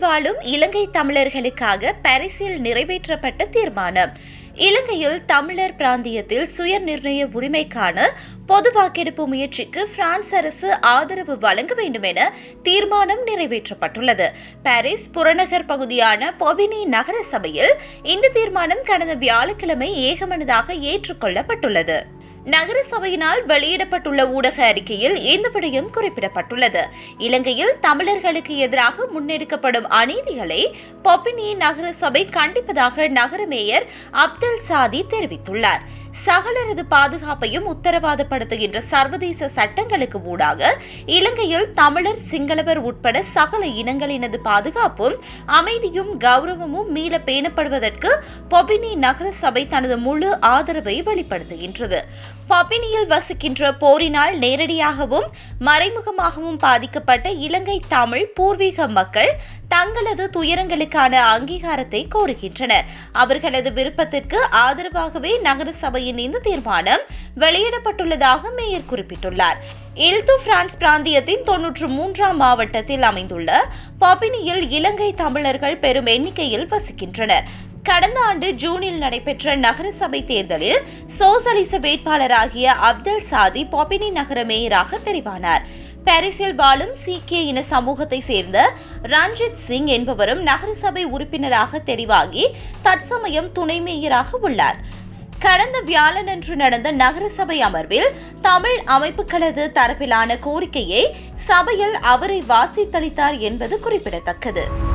வாழும் இலங்கை தமிழர்களுக்காக பாரிஸில் நிறைவேற்றப்பட்ட தீர்மானம் இலங்கையில் தமிழர் பிராந்தியத்தில் சுய நிர்ணய உரிமைக்கான பொது வாக்கெடுப்பு முயற்சிக்கு பிரான்ஸ் அரசு ஆதரவு வழங்க வேண்டும் என தீர்மானம் நிறைவேற்றப்பட்டுள்ளது பாரிஸ் புறநகர் பகுதியான பொபினி நகர சபையில் இந்த தீர்மானம் கடந்த வியாழக்கிழமை ஏகமனதாக ஏற்றுக்கொள்ளப்பட்டுள்ளது நகர சபையினால் வெளியிடப்பட்டுள்ள ஊடக அறிக்கையில் இந்த விடயம் குறிப்பிடப்பட்டுள்ளது இலங்கையில் தமிழர்களுக்கு எதிராக முன்னெடுக்கப்படும் அநீதிகளை பொப்பினி நகர சபை கண்டிப்பதாக நகர மேயர் அப்தல் சாதி தெரிவித்துள்ளார் சகலரது பாதுகாப்பையும் உத்தரவாதப்படுத்துகின்ற சர்வதேச சட்டங்களுக்கு ஊடாக இலங்கையில் தமிழர் சிங்களவர் உட்பட சகல இனங்களினது பாதுகாப்பும் அமைதியும் கௌரவமும் மீள பேணப்படுவதற்கு பொபினி நகர சபை தனது முழு ஆதரவை வெளிப்படுத்துகின்றது பபினியில் வசிக்கின்ற போரினால் நேரடியாகவும் மறைமுகமாகவும் பாதிக்கப்பட்ட இலங்கை தமிழ் பூர்வீக மக்கள் தங்களது துயரங்களுக்கான அங்கீகாரத்தை கோருகின்றனர் அவர்களது விருப்பத்திற்கு ஆதரவாகவே நகர சபையின் இந்த தீர்மானம் வெளியிடப்பட்டுள்ளதாக மேயர் குறிப்பிட்டுள்ளார் இல்து பிரான்ஸ் பிராந்தியத்தின் தொன்னூற்று மூன்றாம் மாவட்டத்தில் அமைந்துள்ள பபினியில் இலங்கை தமிழர்கள் பெரும் எண்ணிக்கையில் வசிக்கின்றனர் கடந்த ஆண்டு ஜூனில் நடைபெற்ற நகர சபை தேர்தலில் சோசலிச வேட்பாளராகிய அப்தல் சாதி பொபினி நகர மேயராக தெரிவானார் பாரிஸில் வாழும் சீக்கிய இன சமூகத்தை சேர்ந்த ரஞ்சித் சிங் என்பவரும் நகரசபை உறுப்பினராக தெரிவாகி தற்சமயம் துணை மேயராக உள்ளார் கடந்த வியாழனன்று நடந்த நகரசபை அமர்வில் தமிழ் அமைப்புகளது தரப்பிலான கோரிக்கையை சபையில் அவரை வாசித்தளித்தார் என்பது குறிப்பிடத்தக்கது